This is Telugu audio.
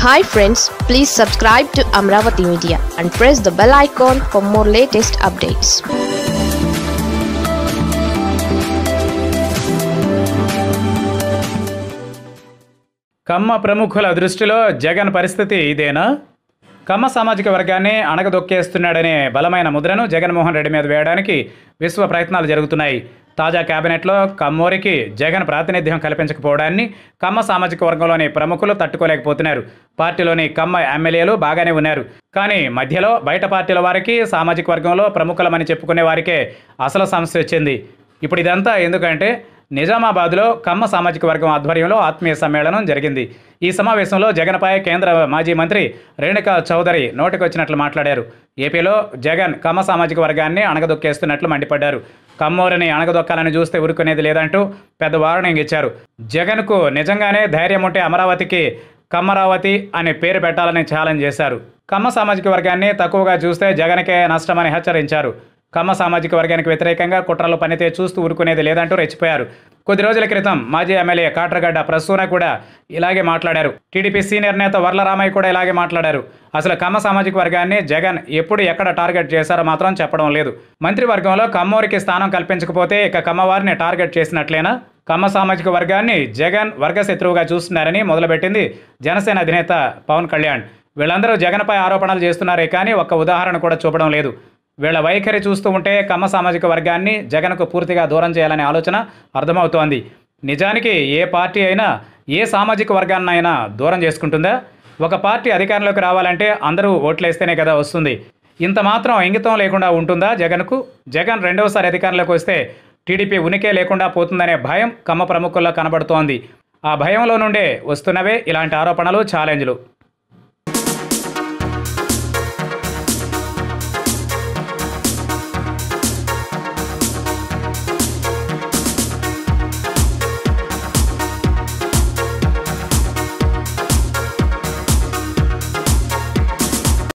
hi friends please subscribe to Amaravati media and press the bell icon for more latest updates Kamma ప్రముఖుల దృష్టిలో జగన్ పరిస్థితి ఇదేనా కమ్మ సామాజిక వర్గాన్ని అణగదొక్కేస్తున్నాడనే బలమైన ముద్రను జగన్మోహన్ రెడ్డి మీద వేయడానికి విశ్వ ప్రయత్నాలు జరుగుతున్నాయి తాజా కేబినెట్లో కమ్మోరికి జగన్ ప్రాతినిధ్యం కల్పించకపోవడాన్ని కమ్మ సామాజిక వర్గంలోని ప్రముఖులు తట్టుకోలేకపోతున్నారు పార్టీలోని కమ్మ ఎమ్మెల్యేలు బాగానే ఉన్నారు కానీ మధ్యలో బయట పార్టీల వారికి సామాజిక వర్గంలో ప్రముఖులమని చెప్పుకునే వారికే అసలు సమస్య వచ్చింది ఇప్పుడు ఇదంతా ఎందుకంటే నిజామాబాద్లో కమ్మ సామాజిక వర్గం ఆధ్వర్యంలో ఆత్మీయ సమ్మేళనం జరిగింది ఈ సమావేశంలో జగన్పై కేంద్ర మాజీ మంత్రి రేణుకా చౌదరి నోటికొచ్చినట్లు మాట్లాడారు ఏపీలో జగన్ కమ్మ సామాజిక వర్గాన్ని అణగదొక్కేస్తున్నట్లు మండిపడ్డారు కమ్మోరిని అణగదొక్కాలని చూస్తే ఊరుకునేది లేదంటూ పెద్ద వార్నింగ్ ఇచ్చారు జగన్కు నిజంగానే ధైర్యం ఉంటే అమరావతికి కమ్మరావతి అనే పేరు పెట్టాలని ఛాలెంజ్ చేశారు కమ్మ సామాజిక వర్గాన్ని తక్కువగా చూస్తే జగన్కే నష్టమని హెచ్చరించారు కమ్మ సామాజిక వర్గానికి వ్యతిరేకంగా కుట్రలు పనితే చూస్తూ ఊరుకునేది లేదంటూ రెచ్చిపోయారు కొద్ది రోజుల క్రితం మాజీ ఎమ్మెల్యే కాట్రగడ్డ ప్రసూన కూడా ఇలాగే మాట్లాడారు టీడీపీ సీనియర్ నేత వర్లరామయ్య కూడా ఇలాగే మాట్లాడారు అసలు కమ్మ సామాజిక వర్గాన్ని జగన్ ఎప్పుడు ఎక్కడ టార్గెట్ చేశారో మాత్రం చెప్పడం లేదు మంత్రివర్గంలో కమ్మోరికి స్థానం కల్పించకపోతే ఇక కమ్మవారిని టార్గెట్ చేసినట్లేనా కమ్మ సామాజిక వర్గాన్ని జగన్ వర్గశత్రువుగా చూస్తున్నారని మొదలుపెట్టింది జనసేన అధినేత పవన్ కళ్యాణ్ వీళ్ళందరూ జగన్పై ఆరోపణలు చేస్తున్నారే కానీ ఒక్క ఉదాహరణ కూడా చూపడం లేదు వీళ్ళ వైఖరి చూస్తూ ఉంటే కమ్మ సామాజిక వర్గాన్ని జగన్కు పూర్తిగా దూరం చేయాలనే ఆలోచన అర్థమవుతోంది నిజానికి ఏ పార్టీ అయినా ఏ సామాజిక వర్గాన్నైనా దూరం చేసుకుంటుందా ఒక పార్టీ అధికారంలోకి రావాలంటే అందరూ ఓట్లేస్తేనే కదా వస్తుంది ఇంత మాత్రం ఇంగితం లేకుండా ఉంటుందా జగన్కు జగన్ రెండవసారి అధికారంలోకి వస్తే టీడీపీ ఉనికే లేకుండా పోతుందనే భయం కమ్మ ప్రముఖుల్లో కనబడుతోంది ఆ భయంలో నుండే వస్తున్నవే ఇలాంటి ఆరోపణలు ఛాలెంజ్లు